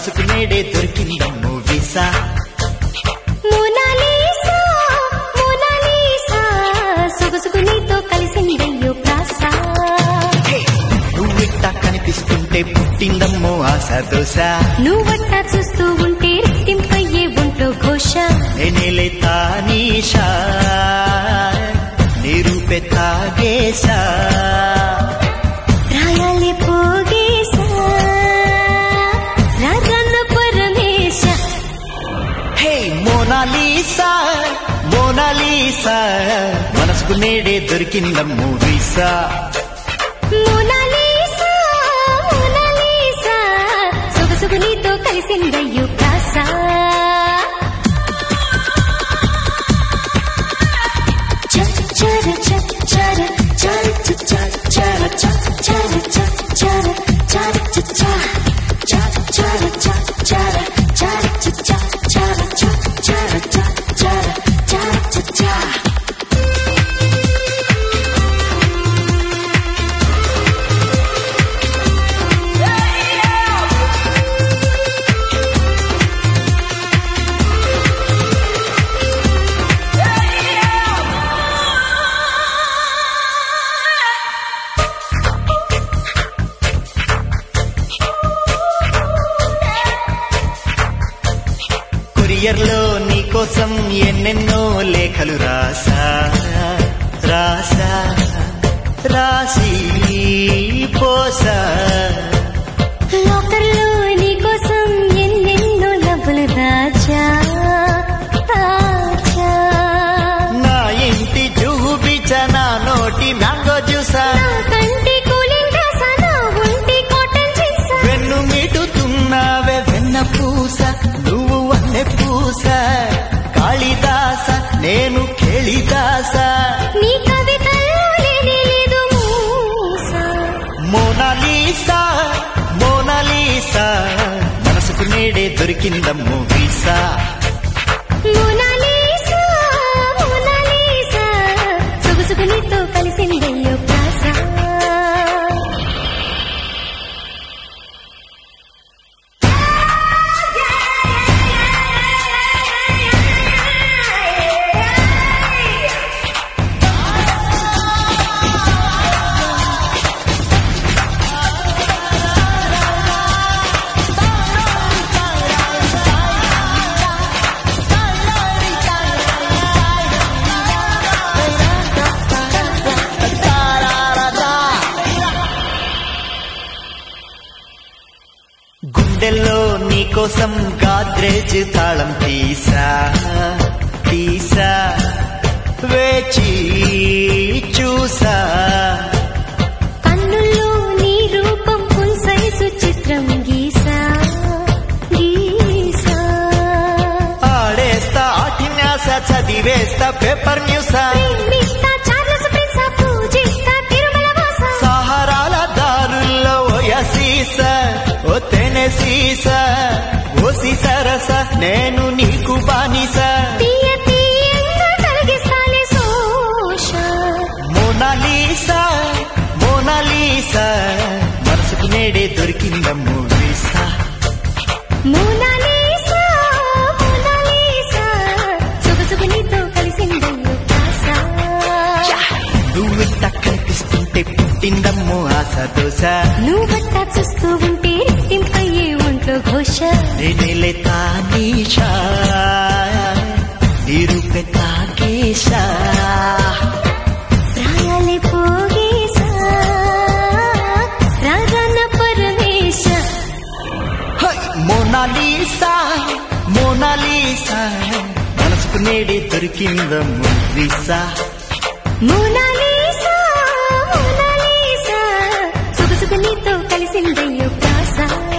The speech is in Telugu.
మనసుకు నేడే దొరికిందమ్ము వీసా మోనాలీసా మోనాలీసా సొగసుకు నీతో కలిసిందయ్యో ప్రాస హే, నువ్విట్టా కనిపిస్తుంటే పుట్టిందమ్మో ఆశ దోశ నువ్వట్ట చూస్తూ ఉంటే రెట్టింపయ్యే ఒంట్లో ఘోష నేనేలే తానీషా నిరూపే తాగేశా రాయాలి పోగేశా రాజన్న పరమేశ హే మోనాలీసా మోనాలీసా మనసుకు నేడే దొరికిందమ్ము వీసా మోనాలీసా మోనాలీసా సొగసుకు నీతో కలిసిందయ్యో ప్రాస కొరియర్లో నీకోసం ఎన్నెన్నో లేఖలు రాసా రాసా రాసి పోసా లోకర్లో నీకోసం ఎన్నెన్నో లవ్వులు దాచా దాచా నా ఇంటి జూబిచ నా నోటి మ్యాంగో జ్యూసా నా కంటి కూలింగ్ గ్లాసా, నా ఒంటి కాటన్ జీన్సా. వెన్ను మీటుతున్నావే వెన్న పూస నువ్వు వన్నె పూస కాళిదాస నేను కేళిదాస నీ కవితల్లో లేనే లేదు మూస. మోనాలీసా మోనాలీసా మనసుకు నేడే దొరికిందమ్ము వీసా మోనాలీసా, మోనాలీసా, సొగసుకు నీతో కలిసిందయ్యో ప్రాస. గుండెల్లో నీకోసం గాద్రేజ్ తాళం తీసా తీసా వేచి చూసా కన్నుల్లో నీ రూపం ఫుల్ సైజు చిత్రం గీసా గీసా ఆడేస్తా ఆఠిన్యాస చదివేస్తా పేపర్ న్యూసా ప్రేమిస్తా చార్లెస్ ప్రిన్సా పూజిస్తా తిరుమల వాస సహారాల దారుల్లో ఓయసీస ఓ తెనె సీస ఓసి సరస నేను నీకు బానిస తీయ తీయంగా కలిగిస్తాలే సోష మోనాలీసా మోనాలీసా మనసుకు నేడే దొరికిందమ్ము వీసా మోనాలీసా మోనాలీసా సొగసుకు నీతో కలిసిందయ్యో ప్రాస నువ్వు కనిపిస్తుంటే పుట్టిందమ్ము ఆశ దోశ నువ్వట్ట చూస్తూ ఉంటే రెట్టింపయ్యే ఒంట్లో ఘోష నేనేలే తానీషా నిరూపే తాకేశా రాయాలే పోగేశా రాజన్న పరమేశ హై! మోనాలీసా మోనాలీసా మనసుకు నేడే దొరికిందమ్ము వీసా మోనాలీసా మోనాలీసా సొగసుకు నీతో కలిసిందయ్యో ప్రాస